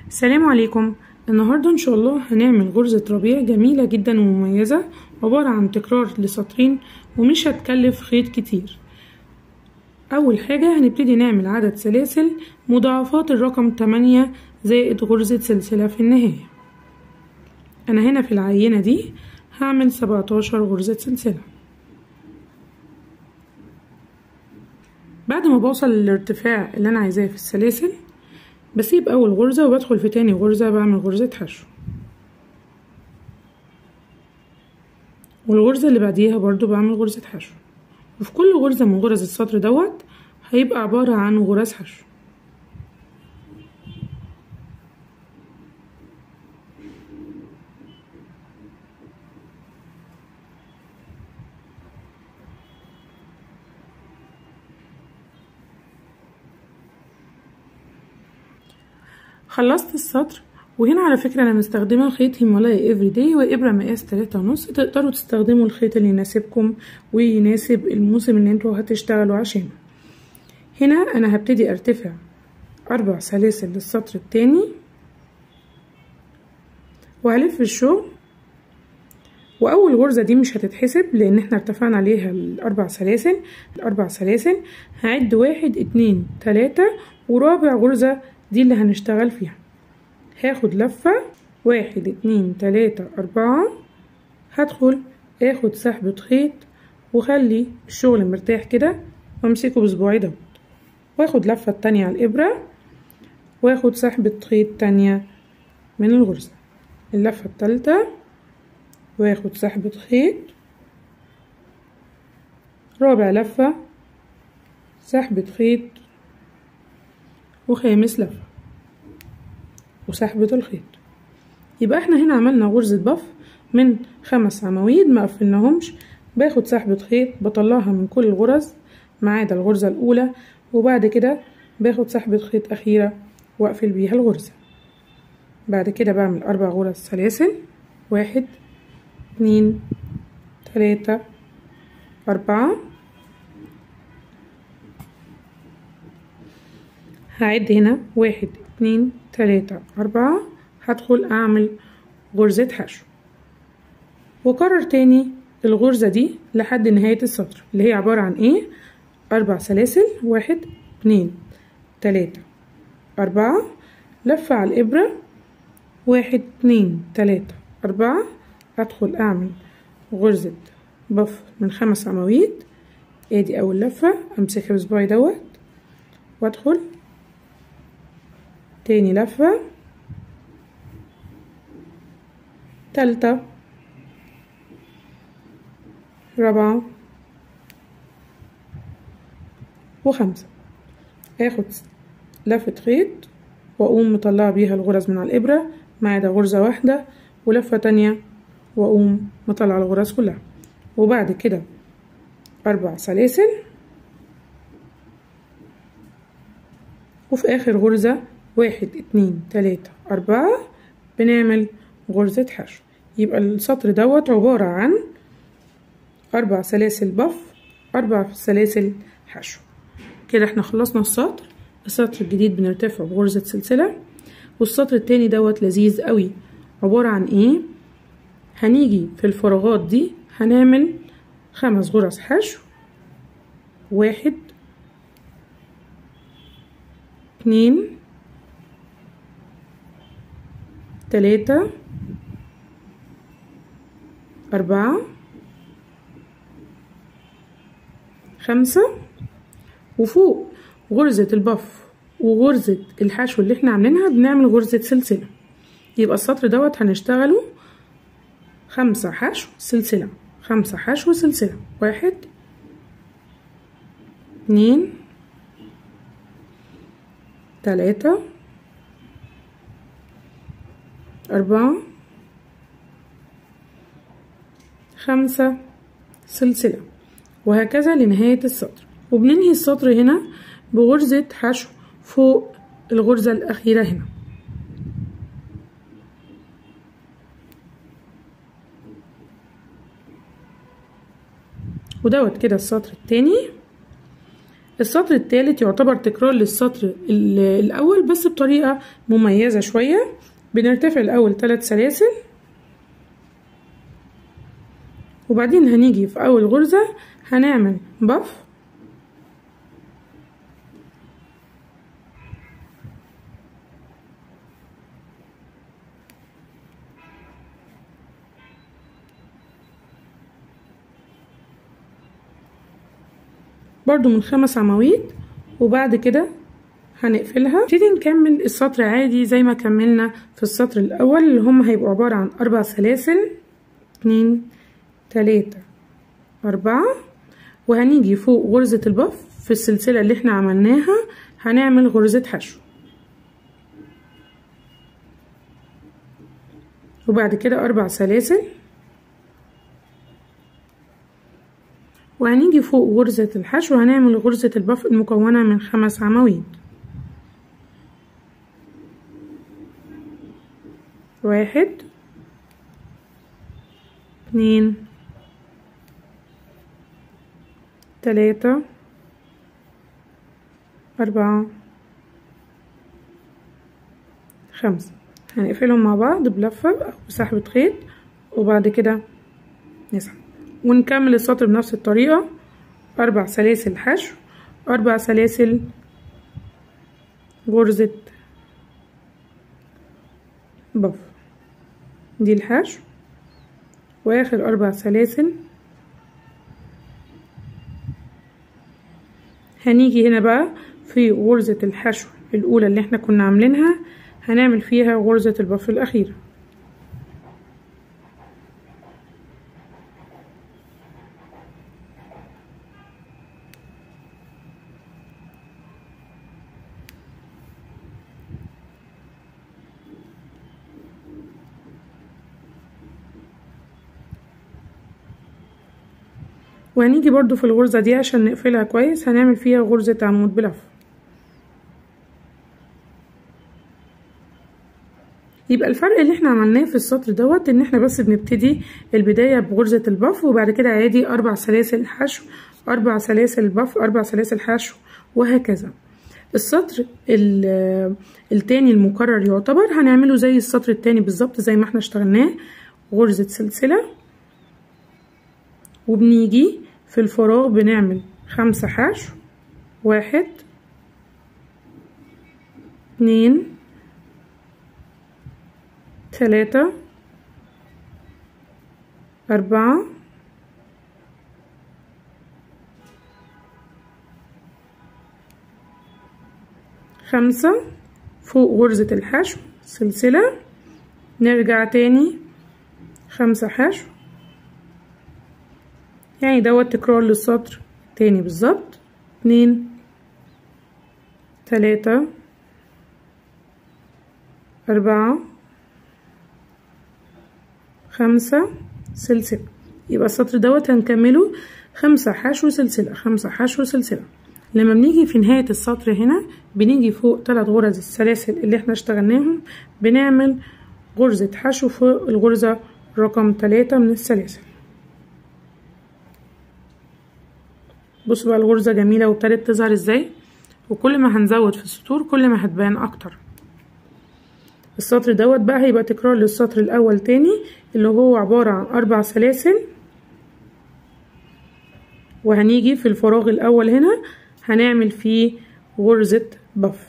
السلام عليكم النهاردة إن شاء الله هنعمل غرزة ربيع جميلة جدا ومميزة عبارة عن تكرار لسطرين ومش هتكلف خيط كتير أول حاجة هنبتدي نعمل عدد سلاسل مضاعفات الرقم 8 زائد غرزة سلسلة في النهاية أنا هنا في العينة دي هعمل 17 غرزة سلسلة بعد ما بوصل للارتفاع اللي أنا عايزاه في السلاسل بسيب أول غرزة وبدخل في تاني غرزة بعمل غرزة حشو والغرزة اللي بعديها برضو بعمل غرزة حشو وفي كل غرزة من غرز السطر دوت هيبقى عبارة عن غرز حشو خلصت السطر وهنا على فكرة أنا مستخدمة خيط هيمالايا افري داي وإبرة مقاس تلاتة ونص تقدروا تستخدموا الخيط اللي يناسبكم ويناسب الموسم اللي انتوا هتشتغلوا عشانه هنا أنا هبتدي أرتفع أربع سلاسل للسطر التاني وهلف الشغل وأول غرزة دي مش هتتحسب لأن احنا ارتفعنا عليها الأربع سلاسل الأربع سلاسل هعد واحد اتنين تلاتة ورابع غرزة دي اللي هنشتغل فيها هاخد لفة واحد اتنين تلاتة أربعة هدخل اخد سحبة خيط وخلي الشغل مرتاح كده وامسكه بصباعي دوت واخد لفة التانية على الإبرة واخد سحبة خيط تانية من الغرزة اللفة التالتة واخد سحبة خيط رابع لفة سحبة خيط وخامس لفة وسحبة الخيط يبقى احنا هنا عملنا غرزة بف من خمس عواميد ما قفلناهمش باخد سحبة خيط بطلعها من كل الغرز ما عدا الغرزة الأولى وبعد كده باخد سحبة خيط أخيرة وأقفل بيها الغرزة بعد كده بعمل أربع غرز سلاسل واحد اتنين تلاتة أربعة هعد هنا واحد اتنين تلاتة أربعة هدخل أعمل غرزة حشو وأكرر تاني الغرزة دي لحد نهاية السطر اللي هي عبارة عن ايه أربع سلاسل واحد اتنين تلاتة أربعة لفة على الإبرة واحد اتنين تلاتة أربعة أدخل أعمل غرزة بف من خمس عواميد ادي أول لفة أمسكها بصباعي دوت وأدخل تاني لفة تالتة رابعة وخمسة اخد لفة خيط واقوم مطلعة بيها الغرز من على الابرة ما عدا غرزة واحدة ولفة تانية واقوم مطلعة الغرز كلها وبعد كده اربع سلاسل وفي اخر غرزة واحد اتنين تلاتة أربعة بنعمل غرزة حشو يبقى السطر دوت عبارة عن أربع سلاسل بف أربع سلاسل حشو كده احنا خلصنا السطر السطر الجديد بنرتفع بغرزة سلسلة والسطر التاني دوت لذيذ قوي عبارة عن ايه هنيجي في الفراغات دي هنعمل خمس غرز حشو واحد اتنين تلاتة أربعة خمسة وفوق غرزة البف وغرزة الحشو اللي احنا عاملينها بنعمل غرزة سلسلة يبقى السطر دوت هنشتغله خمسة حشو سلسلة خمسة حشو سلسلة واحد اتنين تلاتة أربعة خمسة سلسلة وهكذا لنهاية السطر وبننهي السطر هنا بغرزة حشو فوق الغرزة الأخيرة هنا ودوت كده السطر التاني السطر الثالث يعتبر تكرار للسطر الأول بس بطريقة مميزة شوية بنرتفع الأول ثلاث سلاسل وبعدين هنيجي في أول غرزة هنعمل بف برضو من خمس عواميد وبعد كده هنقفلها نبتدي نكمل السطر عادي زي ما كملنا في السطر الأول اللي هم هيبقوا عبارة عن أربع سلاسل اتنين تلاتة أربعة وهنيجي فوق غرزة البف في السلسلة اللي احنا عملناها هنعمل غرزة حشو وبعد كده أربع سلاسل وهنيجي فوق غرزة الحشو هنعمل غرزة البف المكونة من خمس عواميد واحد اتنين تلاتة أربعة خمسة هنقفلهم مع بعض بلفة أو بسحبة خيط وبعد كده نسحب ونكمل السطر بنفس الطريقة أربع سلاسل حشو أربع سلاسل غرزة بف دي الحشو وآخر أربع سلاسل هنيجي هنا بقى في غرزة الحشو الأولى اللي احنا كنا عاملينها هنعمل فيها غرزة البف الأخيرة وهنيجي برضو في الغرزة دي عشان نقفلها كويس هنعمل فيها غرزة عمود بلف يبقى الفرق اللي احنا عملناه في السطر دوت ان احنا بس بنبتدي البداية بغرزة البف وبعد كده عادي اربع سلاسل حشو اربع سلاسل بف اربع سلاسل حشو وهكذا السطر التاني المكرر يعتبر هنعمله زي السطر التاني بالظبط زي ما احنا اشتغلناه غرزة سلسلة وبنيجي في الفراغ بنعمل خمسة حشو واحد اتنين تلاتة أربعة خمسة فوق غرزة الحشو سلسلة نرجع تاني خمسة حشو يعني دوت تكرار للسطر تاني بالظبط اتنين تلاتة أربعة خمسة سلسلة يبقى السطر دوت هنكمله خمسة حشو سلسلة خمسة حشو سلسلة لما بنيجي في نهاية السطر هنا بنيجي فوق تلات غرز السلاسل اللي احنا اشتغلناهم بنعمل غرزة حشو فوق الغرزة رقم تلاتة من السلاسل بصوا بقى الغرزة جميلة وابتدت تظهر ازاي وكل ما هنزود في السطور كل ما هتبان اكتر السطر دوت بقى هيبقى تكرار للسطر الاول تاني اللي هو عبارة عن اربع سلاسل وهنيجي في الفراغ الاول هنا هنعمل فيه غرزة بف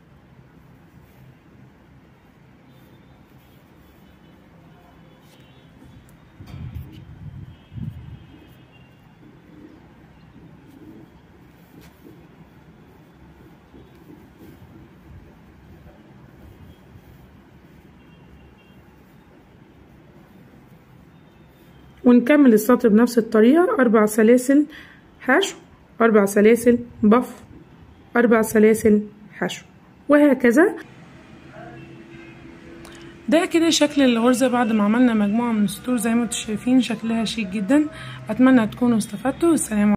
ونكمل السطر بنفس الطريقة أربع سلاسل حشو أربع سلاسل بف أربع سلاسل حشو وهكذا ده كده شكل الغرزة بعد ما عملنا مجموعة من السطور زي ما انتم شايفين شكلها شيك جدا أتمنى تكونوا استفدتوا والسلام